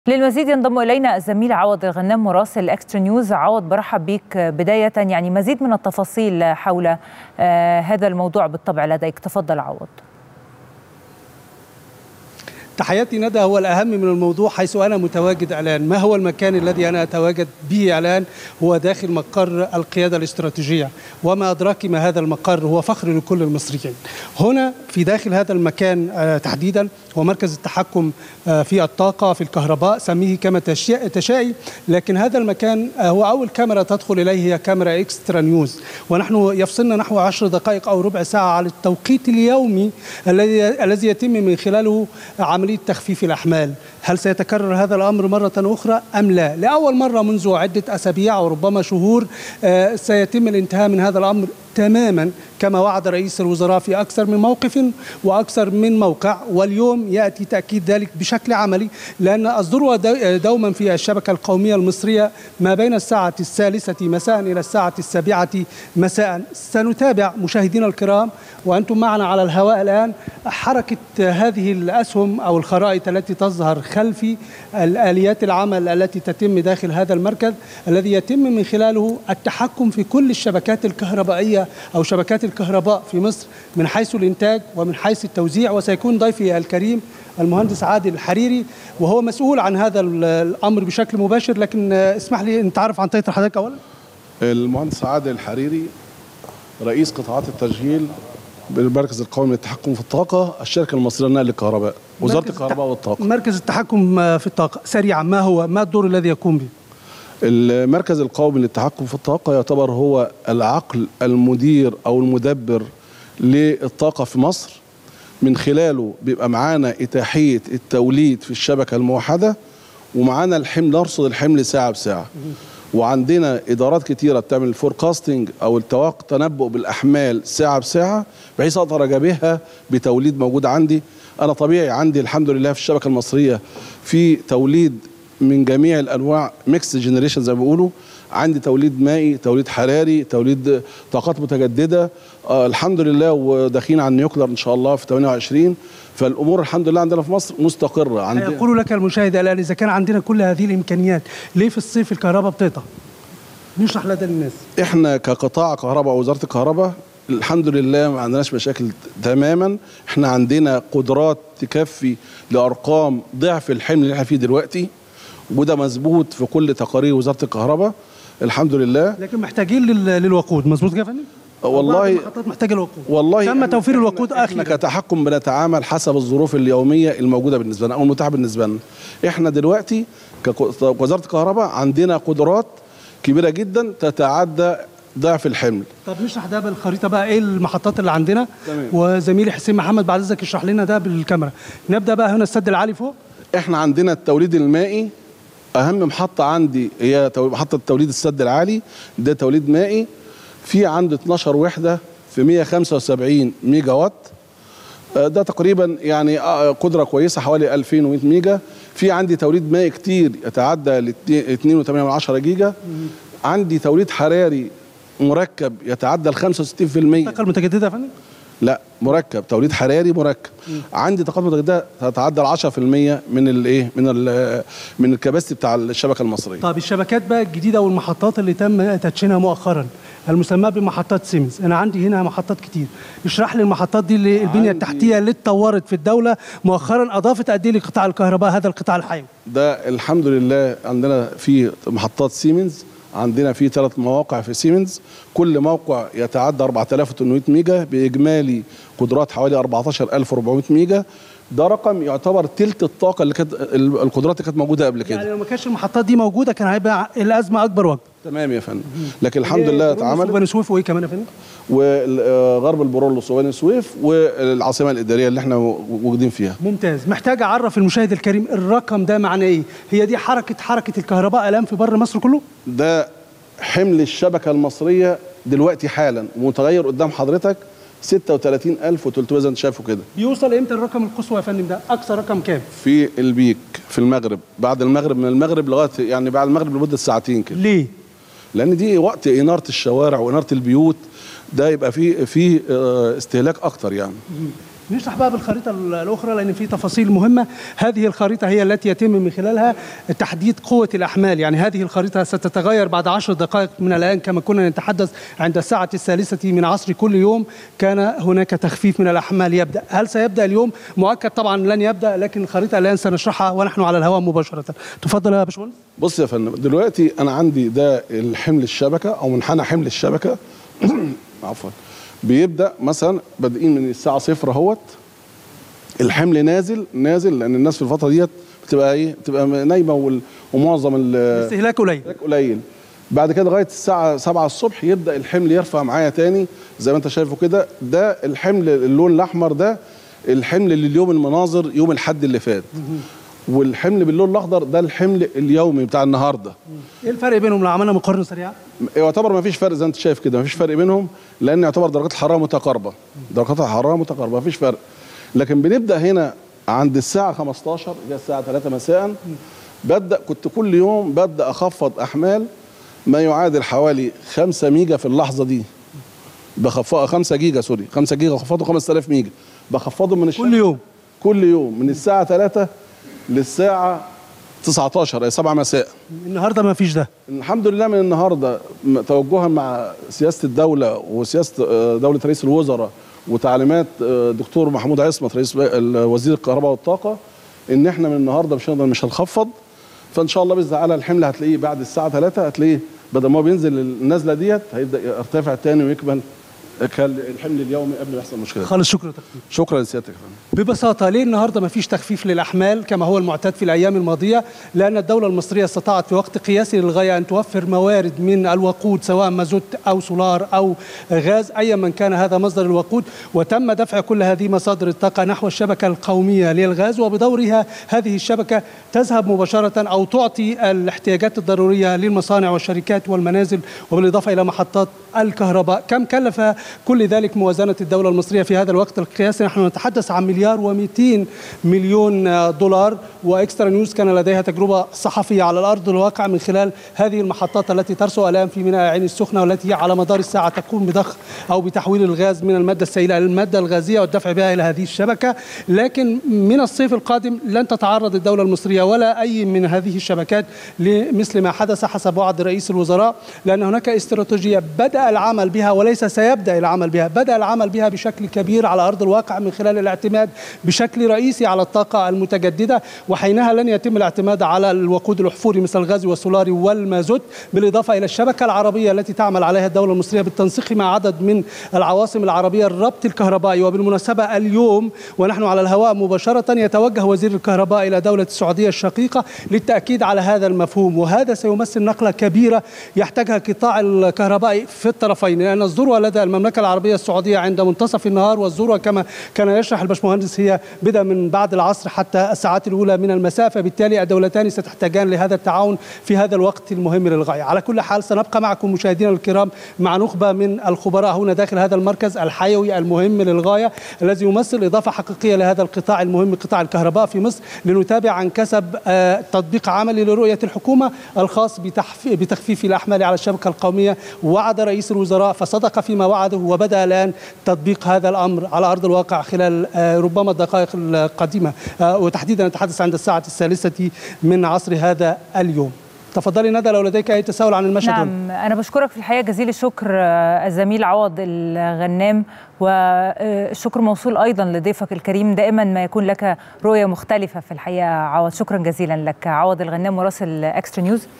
للمزيد ينضم الينا الزميل عوض الغنام مراسل اكسترا نيوز عوض برحب بك بدايه يعني مزيد من التفاصيل حول آه هذا الموضوع بالطبع لديك تفضل عوض تحياتي ندى هو الأهم من الموضوع حيث أنا متواجد الآن ما هو المكان الذي أنا أتواجد به الآن هو داخل مقر القيادة الاستراتيجية وما أدراك ما هذا المقر هو فخر لكل المصريين هنا في داخل هذا المكان آه تحديدا هو مركز التحكم آه في الطاقة في الكهرباء سميه كما تشائي لكن هذا المكان آه هو أول كاميرا تدخل إليه هي كاميرا إكسترا نيوز ونحن يفصلنا نحو عشر دقائق أو ربع ساعة على التوقيت اليومي الذي الذي يتم من خلاله عملية تخفيف الأحمال هل سيتكرر هذا الأمر مرة أخرى أم لا لأول مرة منذ عدة أسابيع أو ربما شهور سيتم الانتهاء من هذا الأمر تماما كما وعد رئيس الوزراء في أكثر من موقف وأكثر من موقع واليوم يأتي تأكيد ذلك بشكل عملي لأن الذروة دوما في الشبكة القومية المصرية ما بين الساعة الثالثة مساء إلى الساعة السابعة مساء سنتابع مشاهدينا الكرام وأنتم معنا على الهواء الآن حركة هذه الأسهم أو الخرائط التي تظهر خلفي الآليات العمل التي تتم داخل هذا المركز الذي يتم من خلاله التحكم في كل الشبكات الكهربائية أو شبكات الكهرباء في مصر من حيث الإنتاج ومن حيث التوزيع وسيكون ضيفي الكريم المهندس عادل الحريري وهو مسؤول عن هذا الأمر بشكل مباشر لكن اسمح لي أن تعرف عن تيتر حضرتك أولا المهندس عادل الحريري رئيس قطاعات التشغيل بالمركز القومي للتحكم في الطاقة الشركة المصرية لنقل الكهرباء وزارة الكهرباء والطاقة مركز التحكم في الطاقة سريعا ما هو ما الدور الذي يقوم به المركز القومي للتحكم في الطاقة يعتبر هو العقل المدير أو المدبر للطاقة في مصر من خلاله بيبقى معانا إتاحية التوليد في الشبكة الموحدة ومعانا الحمل نرصد الحمل ساعة بساعة وعندنا إدارات كتيرة بتعمل الفوركاستنج أو التوقع تنبؤ بالأحمال ساعة بساعة بحيث أقدر أجابهها بتوليد موجود عندي أنا طبيعي عندي الحمد لله في الشبكة المصرية في توليد من جميع الانواع ميكس جنريشن زي ما بيقولوا عندي توليد مائي توليد حراري توليد طاقات متجدده آه الحمد لله وداخلين على النيوكلير ان شاء الله في 28 فالامور الحمد لله عندنا في مصر مستقره عندي يقول لك المشاهد الان اذا كان عندنا كل هذه الامكانيات ليه في الصيف الكهرباء بتقطع نشرح لدى الناس احنا كقطاع كهرباء وزاره الكهرباء الحمد لله ما عندناش مشاكل تماما احنا عندنا قدرات تكفي لارقام ضعف الحمل اللي احنا فيه دلوقتي وده مظبوط في كل تقارير وزاره الكهرباء الحمد لله لكن محتاجين للوقود مظبوط كده يا فندم والله المحطات محتاجه الوقود والله تم توفير الوقود احنا كتحكم بنتعامل حسب الظروف اليوميه الموجوده بالنسبه لنا او المتاحه بالنسبه لنا احنا دلوقتي كوزاره الكهرباء عندنا قدرات كبيره جدا تتعدى ضعف الحمل طب نشرح ده بالخريطه بقى ايه المحطات اللي عندنا تمام. وزميلي حسين محمد بعد اذنك يشرح لنا ده بالكاميرا نبدا بقى هنا السد العالي فوق احنا عندنا التوليد المائي اهم محطه عندي هي محطه توليد السد العالي ده توليد مائي في عندي 12 وحده في 175 ميجا وات ده تقريبا يعني قدره كويسه حوالي 2100 ميجا في عندي توليد مائي كتير يتعدى ل 2.8 جيجا عندي توليد حراري مركب يتعدى ال 65% الطاقه المتجدده يا فندم لا مركب توليد حراري مركب م. عندي طاقات متجدده تتعدى ال 10% من الايه من ال من الكباستي بتاع الشبكه المصريه طب الشبكات بقى الجديده والمحطات اللي تم تدشينها مؤخرا المسماه بمحطات سيمنز انا عندي هنا محطات كتير اشرح لي المحطات دي اللي البنيه التحتيه اللي اتطورت في الدوله مؤخرا اضافت قد ايه لقطاع الكهرباء هذا القطاع الحيوي ده الحمد لله عندنا في محطات سيمنز عندنا في ثلاث مواقع في سيمنز كل موقع يتعدى 4800 ميجا باجمالي قدرات حوالي 14400 ميجا ده رقم يعتبر تلت الطاقه اللي كانت القدرات اللي كانت موجوده قبل كده يعني لو ما كانش المحطات دي موجوده كان هيبقى الازمه اكبر وقت تمام يا فندم لكن الحمد لله اتعمل بني سويف وايه كمان يا فندم وغرب البرولوس وبني سويف والعاصمه الاداريه اللي احنا موجودين فيها ممتاز محتاج اعرف المشاهد الكريم الرقم ده معناه ايه هي دي حركه حركه الكهرباء الان في بر مصر كله ده حمل الشبكه المصريه دلوقتي حالا ومتغير قدام حضرتك 36300 زي ما انت شايفه كده بيوصل امتى الرقم القصوى يا فندم ده اقصى رقم كام في البيك في المغرب بعد المغرب من المغرب لغايه يعني بعد المغرب لمده ساعتين كده ليه لان دي وقت اناره الشوارع واناره البيوت ده يبقى فيه فيه استهلاك اكتر يعني نشرح بقى بالخريطة الأخرى لأن في تفاصيل مهمة هذه الخريطة هي التي يتم من خلالها تحديد قوة الأحمال يعني هذه الخريطة ستتغير بعد عشر دقائق من الآن كما كنا نتحدث عند الساعة الثالثة من عصر كل يوم كان هناك تخفيف من الأحمال يبدأ هل سيبدأ اليوم مؤكد طبعا لن يبدأ لكن الخريطة الآن سنشرحها ونحن على الهواء مباشرة تفضل يا باشمهندس بص يا فندم دلوقتي انا عندي ده الحمل الشبكه او منحنى حمل الشبكه عفوا بيبدا مثلا بادئين من الساعه صفر اهوت الحمل نازل نازل لان الناس في الفتره ديت بتبقى ايه بتبقى نايمه وال- ومعظم ال- استهلاك قليل الاستهلاك قليل بعد كده لغايه الساعه 7 الصبح يبدا الحمل يرفع معايا تاني زي ما انت شايفه كده ده الحمل اللون الاحمر ده الحمل اللي اليوم المناظر يوم الحد اللي فات والحمل باللون الاخضر ده الحمل اليومي بتاع النهارده ايه الفرق بينهم لو عملنا مقارنة سريعة؟ يعتبر ما فيش فرق زي ما انت شايف كده ما فيش فرق بينهم لان يعتبر درجات الحراره متقاربه درجات الحراره متقاربه ما فيش فرق لكن بنبدا هنا عند الساعه 15 اللي هي الساعه 3 مساء ببدا كنت كل يوم ببدا اخفض احمال ما يعادل حوالي 5 ميجا في اللحظه دي بخفض 5 جيجا سوري 5 جيجا خفضوا 5000 ميجا بخفضهم من الشمس كل يوم كل يوم من الساعه 3 للساعه 19 اي 7 مساء النهارده ما فيش ده الحمد لله من النهارده م- توجها مع سياسه الدوله وسياسه آه، دوله رئيس الوزراء وتعليمات آه، دكتور محمود عصمت رئيس ب- ال- وزير الكهرباء والطاقه ان احنا من النهارده مش هنقدر مش هنخفض فان شاء الله باذن الله تعالى الحمل هتلاقيه بعد الساعه 3 هتلاقيه بدل ما هو بينزل النزله ديت هيبدا يرتفع تاني ويكمل كالحمل اليومي قبل ما يحصل مشكله خالص شكرا تقديم شكرا لسيادتك يا فندم ببساطة ليه النهاردة ما فيش تخفيف للأحمال كما هو المعتاد في الأيام الماضية لأن الدولة المصرية استطاعت في وقت قياسي للغاية أن توفر موارد من الوقود سواء مازوت أو سولار أو غاز أيا من كان هذا مصدر الوقود وتم دفع كل هذه مصادر الطاقة نحو الشبكة القومية للغاز وبدورها هذه الشبكة تذهب مباشرة أو تعطي الاحتياجات الضرورية للمصانع والشركات والمنازل وبالإضافة إلى محطات الكهرباء كم كلف كل ذلك موازنة الدولة المصرية في هذا الوقت القياسي نحن نتحدث عن مليار و200 مليون دولار وإكسترا نيوز كان لديها تجربة صحفية على الأرض الواقع من خلال هذه المحطات التي ترسو الآن في ميناء عين السخنة والتي هي على مدار الساعة تقوم بضخ أو بتحويل الغاز من المادة السائلة إلى المادة الغازية والدفع بها إلى هذه الشبكة لكن من الصيف القادم لن تتعرض الدولة المصرية ولا أي من هذه الشبكات لمثل ما حدث حسب وعد رئيس الوزراء لأن هناك استراتيجية بدأ العمل بها وليس سيبدأ العمل بها بدأ العمل بها بشكل كبير على أرض الواقع من خلال الاعتماد بشكل رئيسي على الطاقة المتجددة وحينها لن يتم الاعتماد على الوقود الأحفوري مثل الغاز والسولار والمازوت بالإضافة إلى الشبكة العربية التي تعمل عليها الدولة المصرية بالتنسيق مع عدد من العواصم العربية الربط الكهربائي وبالمناسبة اليوم ونحن على الهواء مباشرة يتوجه وزير الكهرباء إلى دولة السعودية الشقيقة للتأكيد على هذا المفهوم وهذا سيمثل نقلة كبيرة يحتاجها قطاع الكهرباء في الطرفين لأن الذروة لدى المملكة العربية السعودية عند منتصف النهار والذروة كما كان يشرح الباشمهندس هي بدأ من بعد العصر حتى الساعات الأولى من المساء فبالتالي الدولتان ستحتاجان لهذا التعاون في هذا الوقت المهم للغاية على كل حال سنبقى معكم مشاهدينا الكرام مع نخبة من الخبراء هنا داخل هذا المركز الحيوي المهم للغاية الذي يمثل إضافة حقيقية لهذا القطاع المهم قطاع الكهرباء في مصر لنتابع عن كسب آه، تطبيق عملي لرؤية الحكومة الخاص بتحف- بتخفيف الأحمال على الشبكة القومية وعد رئيس الوزراء فصدق فيما وعده وبدأ الآن تطبيق هذا الأمر على أرض الواقع خلال آه، ربما الدقائق القادمة آه، وتحديدا نتحدث عند الساعة الثالثة من عصر هذا اليوم تفضلي ندى لو لديك أي تساؤل عن المشهد هنا. نعم أنا بشكرك في الحقيقة جزيل الشكر آه، الزميل عوض الغنام والشكر موصول أيضا لضيفك الكريم دائما ما يكون لك رؤية مختلفة في الحقيقة عوض شكرا جزيلا لك عوض الغنام مراسل اكسترا نيوز